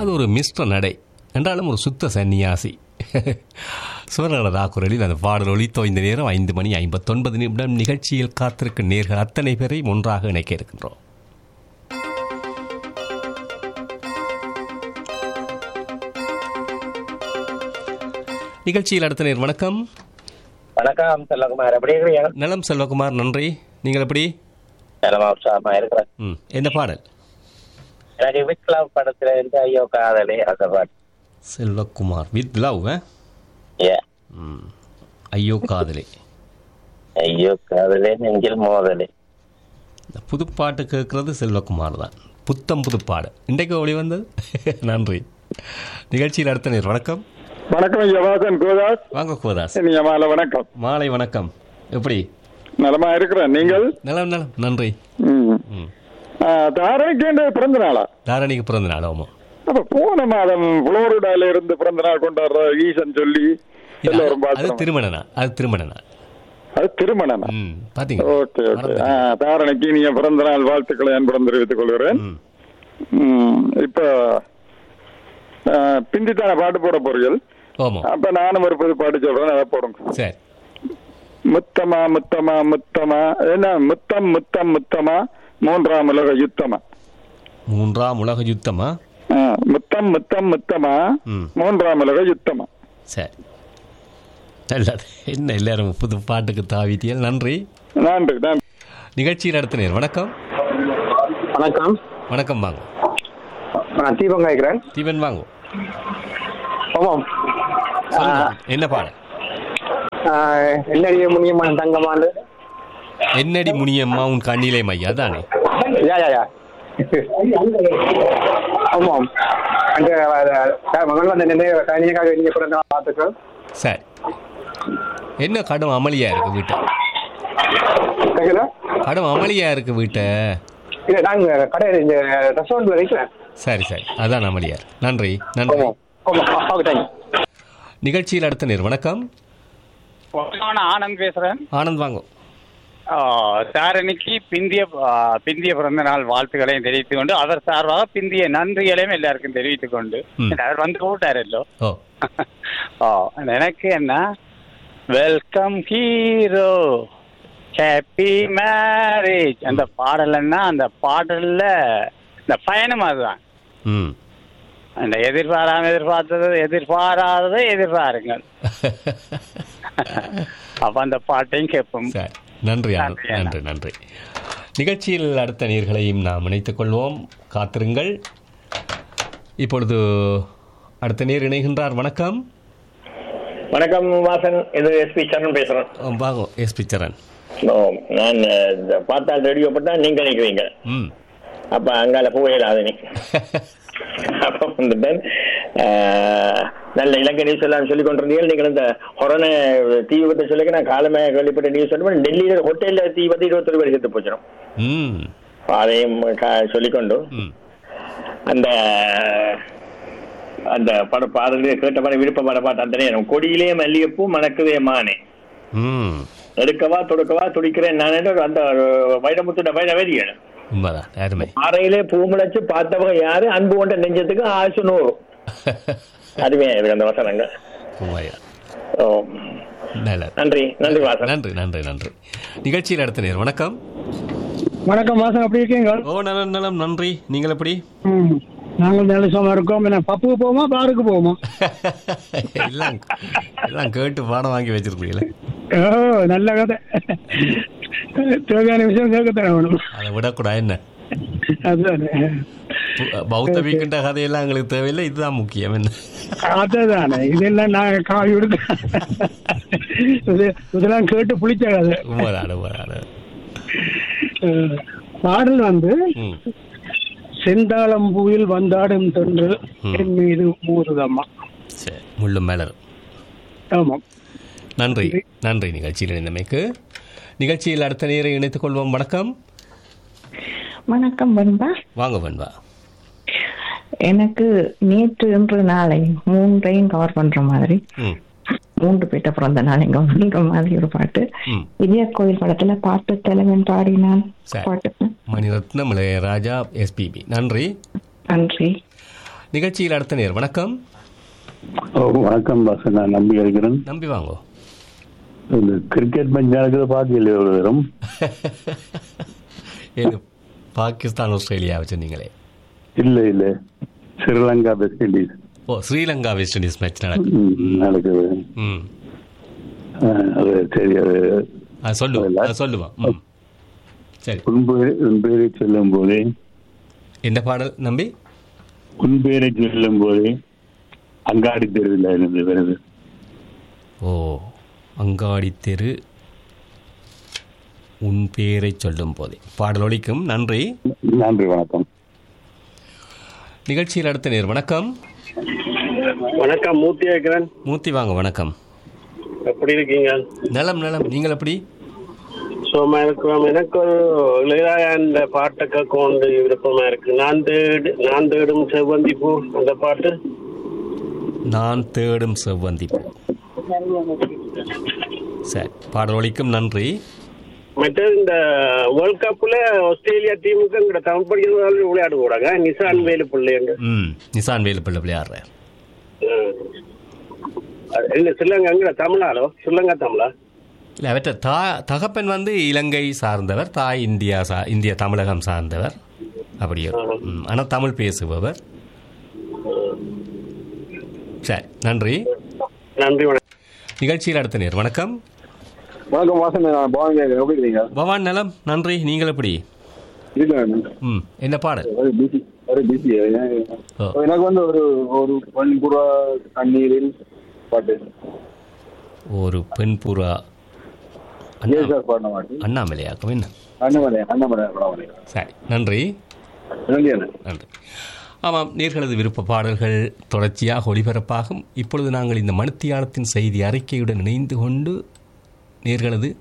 அது ஒரு மிஸ்ர நடை என்றாலும் ஒரு சுத்த சன்னியாசி சுவர்களதா குரலில் அந்த பாடல் ஒளித்தோ இந்த நேரம் ஐந்து மணி ஐம்பத்தொன்பது நிமிடம் நிகழ்ச்சியில் காத்திருக்கும் நேர்கள் அத்தனை பேரை ஒன்றாக இணைக்க இருக்கின்றோம் நிகழ்ச்சியில் அடுத்த நேர் வணக்கம் வணக்கம் செல்லகுமார் எப்படி இருக்கிறீங்க நலம் செல்வகுமார் நன்றி நீங்கள் எப்படி நலமா உற்சாகமா இருக்கிறேன் ம் என்ன பாடல் எனக்கு விக்லாம் படத்துல இருந்து ஐயோ காதலே அந்த பாட்டு செல்வகுமார் வித் லவ் ஏ ம் ஐயோ காதலே ஐயோ காதலே நெஞ்சில் மோதலே இந்த புதுப்பாட்டு கேட்கறது செல்வகுமார் தான் புத்தம் புதுப்பாடு இன்றைக்கு ஒளி வந்தது நன்றி நிகழ்ச்சியில் அடுத்த நேர் வணக்கம் வணக்கம் யவாசன் கோதாஸ் வாங்க கோதாஸ் இனிய மாலை வணக்கம் மாலை வணக்கம் எப்படி நலமா இருக்கிறேன் நீங்கள் நலம் நலம் நன்றி ம். ம் ஆ, தாரணிக்கு பிறந்த நாளா தாரணிக்கு பிறந்த நாள் ஆமா அப்ப போன மாதம் புளோரிடால இருந்து பிறந்த நாள் கொண்டாடுற ஈசன் சொல்லி இது எல்லோரும் அது- அது பார்த்தோம் திருமண நாள் அது திருமண நாள் அது திருமணம் ம் பாத்தீங்க ஓகே ஓகே ஆ, தாரணிக்கு இனிய பிறந்த நாள் வாழ்த்துக்களை அன்புடன் தெரிவித்துக் கொள்கிறேன் ம் ம், இப்ப ஆ, பிந்தித்தான பாட்டு போட போறீர்கள் ஆமா அப்ப நானும் ஒரு புது பாட்டு சொல்றேன் அதை போடுங்க சரி முத்தமா முத்தமா முத்தமா என்ன முத்தம் முத்தம் முத்தமா மூன்றாம் உலக யுத்தமா மூன்றாம் உலக யுத்தமா ஆ, முத்தம் முத்தம் முத்தமா ம் மூன்றாம் உலக யுத்தமா சரி நல்லது என்ன எல்லாரும் புது பாட்டுக்கு தாவிட்டியல் நன்றி நன்றி நன்றி நிகழ்ச்சியில் அடுத்த நேர் வணக்கம் வணக்கம் வணக்கம் வாங்க நான் தீபம் கேட்கிறேன் தீபன் வாங்க ஆமாம் சொல்லுங்க. என்ன பாடல் என்னடிய முனியமான தங்கமாண்டு என்னடி முனியம்மா உன் கண்ணிலே மையா தானே யா யா யா ஆமாம் அந்த மகன் வந்து நின்று கனியக்காக நீங்க பிறந்த பார்த்துக்கள் சரி என்ன கடும் அமளியா இருக்கு வீட்டை கேட்குதா கடும் அமளியா இருக்கு வீட்டை இல்லை நாங்கள் கடையில் இந்த ரெஸ்டாரண்ட்டில் வைக்கிறேன் சரி சரி அதான் அமளியா இருக்கு. நன்றி நன்றி ஆமாம் ஆமாம் ஓகே தேங்க்யூ நிகழ்ச்சியில் அடுத்த நேர் வணக்கம் நான் ஆனந்த் பேசுறேன் ஆனந்த் வாங்க ஆ, தாரணிக்கு பிந்திய ஆ, பிந்திய பிறந்த நாள் வாழ்த்துக்களையும் தெரிவித்துக் கொண்டு அவர் சார்பாக பிந்திய நன்றிகளையும் எல்லாருக்கும் தெரிவித்துக் கொண்டு ம். அவர் வந்து கூட்டாரല്ലോ ஓ ஆ, எனக்கு என்ன வெல்கம் ஹீரோ ஹாப்பி மேரேஜ் அந்த பாடல்னா அந்த பாடல்ல இந்த பயணம் அதுதான் ம் அந்த எதிர்பாராம எதிர்பார்த்தது எதிர்பாராததை எதிர்பாருங்கள் அப்ப அந்த பாட்டையும் கேட்போம் சரி நன்றி ஆனந்த் நன்றி, நன்றி நன்றி நிகழ்ச்சியில் அடுத்த நீர்களையும் நாம் இணைத்துக் கொள்வோம் காத்திருங்கள் இப்பொழுது அடுத்த நேர் இணைகின்றார் வணக்கம் வணக்கம் வாசன் இது எஸ்பி சரண் பேசுறேன் ஆ, வாங்க எஸ் பிச்சரன் ஓ, நான் அஹ், இந்த பார்த்தால் ரேடியோ பட்டா நீங்க நினைக்கிறீங்க ம் அப்ப அங்கால போயிடாது நீ அப்ப வந்துட்டேன் அஹ், நல்ல இலங்கை நியூஸ் எல்லாம் சொல்லி கொண்டிருந்தீர்கள் நீங்கள் இந்த கொரோனா தீ விபத்தை சொல்லி நான் காலமே கேள்விப்பட்ட நியூஸ் சொல்லி டெல்லியில ஹோட்டல்ல தீ விபத்து இருபத்தொரு பேர் செத்து போச்சிடும் ம் அதையும் கா- சொல்லிக்கொண்டு ம் அந்த அந்த பட பாடலே கேட்ட படம் விருப்ப பட பாட்டு அந்த நேரம் கொடியிலே மல்லிகைப்பூ மணக்குதே மானே ம் எடுக்கவா தொடுக்கவா துடிக்கிறேன் நான் அந்த வைரமுத்துட வைர வெறியன் உண்மைதான் அருமை அறையிலே பூ முளைச்சு பார்த்தவங்க யாரு அன்பு கொண்ட நெஞ்சத்துக்கு ஆயுசு நூறு அதுவே இருக்கு அந்த வசனங்கள் உண்மைதான் ஓ. நல்லது நன்றி நன்றி வாசன் நன்றி நன்றி நன்றி நிகழ்ச்சியில் அடுத்த நேர் வணக்கம் வணக்கம் வாசன் எப்படி இருக்கீங்க ஓ நலம் நலம் நன்றி நீங்கள் எப்படி ம். நாங்கள் நல்ல சும்மா இருக்கோம் என்ன பப்புக்கு போவோமா பாருக்கு போவோமா எல்லாம் எல்லாம் கேட்டு பாடம் வாங்கி வச்சிருக்கீங்களே ஓ நல்ல கதை தேவையான விஷயம் கேட்கத்தானே வேணும் அதை விடக்கூடாது என்ன அதுதான் பு- பௌத்த வீக்கின்ற கதையெல்லாம் எங்களுக்கு தேவையில்லை இதுதான் முக்கியம் என்ன அதுதானே இதெல்லாம் நான் காய் எடுக்க இது இதெல்லாம் கேட்டு புளிச்ச கதை உண்மைதான் உண்மைதான் அஹ், பாடல் வந்து ம் செந்தாளம்பூவில் வந்தாடும் தொன்று என் மீது மூறுதம்மா சரி முள்ளும் மலர் ஆமாம் நன்றி நன்றி நிகழ்ச்சியில் இணைந்தமைக்கு நிகழ்ச்சியில் அடுத்த நேரை இணைத்துக் கொள்வோம் வணக்கம் வணக்கம் பண்பா வாங்க பண்பா எனக்கு நேற்று இன்று நாளை மூன்றையும் கவர் பண்ற மாதிரி ம் மூன்று பேட்ட பிறந்த நாளையும் கவர் பண்ற மாதிரி ஒரு பாட்டு ம் இதய கோயில் படத்துல பாட்டு தலைவன் பாடினான் சரி. பாட்டு மணிரத்னம் இளையராஜா எஸ்பிபி நன்றி நன்றி நிகழ்ச்சியில் அடுத்த நேர் வணக்கம் ஓ வணக்கம் பாஸ் நான் நம்பி இருக்கிறேன் நம்பி வாங்கோ இந்த கிரிக்கெட் மேட்ச் நடக்குது பார்க்கல ஒரு தரம் இது பாகிஸ்தான் ஆஸ்திரேலியா வச்சிருந்தீங்களே இல்ல இல்ல ஸ்ரீலங்கா வெஸ்ட் இண்டீஸ் ஓ ஸ்ரீலங்கா வெஸ்ட் இண்டீஸ் மேட்ச் நடக்குது ம், நடக்குது ம் அஹ், அது சரி அது அது சொல்லுவோம் அது சொல்லுவோம் ம் சரி உன் பேரை உன் பேரை சொல்லும் போதே என்ன பாடல் நம்பி உன் பேரை சொல்லும் போதே அங்காடி தெருவில் இருந்து வருது ஓ அங்காடி தெரு உன் பேரை சொல்லும் போதே பாடல் ஒலிக்கும் நன்றி நன்றி வணக்கம் நிகழ்ச்சியில் அடுத்த நேர் வணக்கம் வணக்கம் மூர்த்தி இருக்கிறேன் மூர்த்தி வாங்க வணக்கம் எப்படி இருக்கீங்க நலம் நலம் நீங்கள் எப்படி சுகமா இருக்கிறோம் எனக்கு ஒரு இளையராஜா அந்த பாட்டை கேட்க விருப்பமா இருக்கு நான் தேடு நான் தேடும் செவ்வந்தி பூ அந்த பாட்டு நான் தேடும் செவ்வந்தி பூ சரி பாடல் ஒலிக்கும் நன்றி மற்றது இந்த வேர்ல்ட் கப்ல ஆஸ்திரேலியா டீமுக்கு எங்கட தமிழ் படிக்கிறவர்கள் விளையாட கூடாங்க நிசான் வேலு பிள்ளைங்க ம் நிசான் வேலு பிள்ளை விளையாடுறார் இல்ல ஸ்ரீலங்கா எங்கட தமிழாலோ ஸ்ரீலங்கா தமிழா இல்லை அவற்ற தா தகப்பன் வந்து இலங்கை சார்ந்தவர் தாய் இந்தியா சா இந்திய தமிழகம் சார்ந்தவர் அப்படியோ ம், ஆனால் தமிழ் பேசுபவர் சரி நன்றி நன்றி வணக்கம் நிகழ்ச்சியில் அடுத்த நேர் வணக்கம் வணக்கம் வாசன் நான் பவன் கேட்குறேன் எப்படி இருக்கீங்க பவான் நலம் நன்றி நீங்கள் எப்படி இருக்கேன் ம் என்ன பாடல் ஒரு பிஸி ஒரு பிஸி ஓ. எனக்கு வந்து ஒரு ஒரு பண்புறா தண்ணீரில் பாட்டு ஒரு பெண் புறா ஏ சார் பாடின பாட்டு அண்ணாமலையாக்கும் என்ன அண்ணாமலை அண்ணாமலை அண்ணாமலை சரி நன்றி நன்றி அண்ணா நன்றி ஆமாம் நேர்களது விருப்ப பாடல்கள் தொடர்ச்சியாக ஒளிபரப்பாகும் இப்பொழுது நாங்கள் இந்த மணித்தியாலத்தின் செய்தி அறிக்கையுடன் இணைந்து கொண்டு நேர்களது